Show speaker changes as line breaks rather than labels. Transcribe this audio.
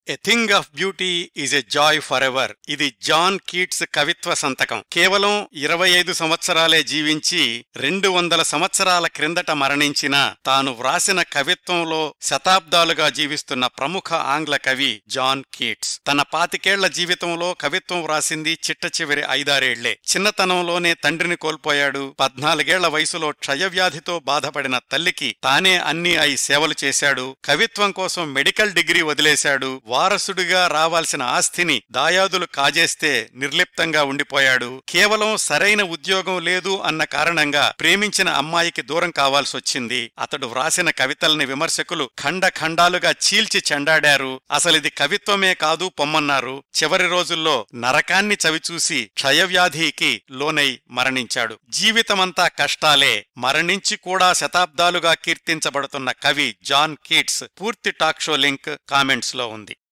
a thing of beauty is a joy forever ఇది John Keats కవిత్వ సంతకం కేవలం ఇరవై ఐదు సంవత్సరాలే జీవించి రెండు వందల సంవత్సరాల క్రిందట మరణించిన తాను వ్రాసిన కవిత్వంలో శతాబ్దాలుగా జీవిస్తున్న ప్రముఖ ఆంగ్ల కవి జాన్ కీట్స్ తన పాతికేళ్ల జీవితంలో కవిత్వం వ్రాసింది చిట్ట చివరి ఐదారేళ్లే చిన్నతనంలోనే తండ్రిని కోల్పోయాడు పద్నాలుగేళ్ల వయసులో క్షయవ్యాధితో బాధపడిన తల్లికి తానే అన్ని అయి సేవలు చేశాడు కవిత్వం కోసం మెడికల్ డిగ్రీ వదిలేశాడు వారసుడిగా రావాల్సిన ఆస్తిని దాయాదులు కాజేస్తే నిర్లిప్తంగా ఉండిపోయాడు కేవలం సరైన ఉద్యోగం లేదు అన్న కారణంగా ప్రేమించిన అమ్మాయికి దూరం కావాల్సొచ్చింది అతడు వ్రాసిన కవితల్ని విమర్శకులు ఖండ ఖండాలుగా చీల్చి చెండాడారు అసలిది కవిత్వమే కాదు పొమ్మన్నారు చివరి రోజుల్లో నరకాన్ని చవిచూసి క్షయవ్యాధికి లోనై మరణించాడు జీవితమంతా కష్టాలే మరణించి కూడా శతాబ్దాలుగా కీర్తించబడుతున్న కవి జాన్ కీట్స్ పూర్తి టాక్ షో లింక్ కామెంట్స్ లో ఉంది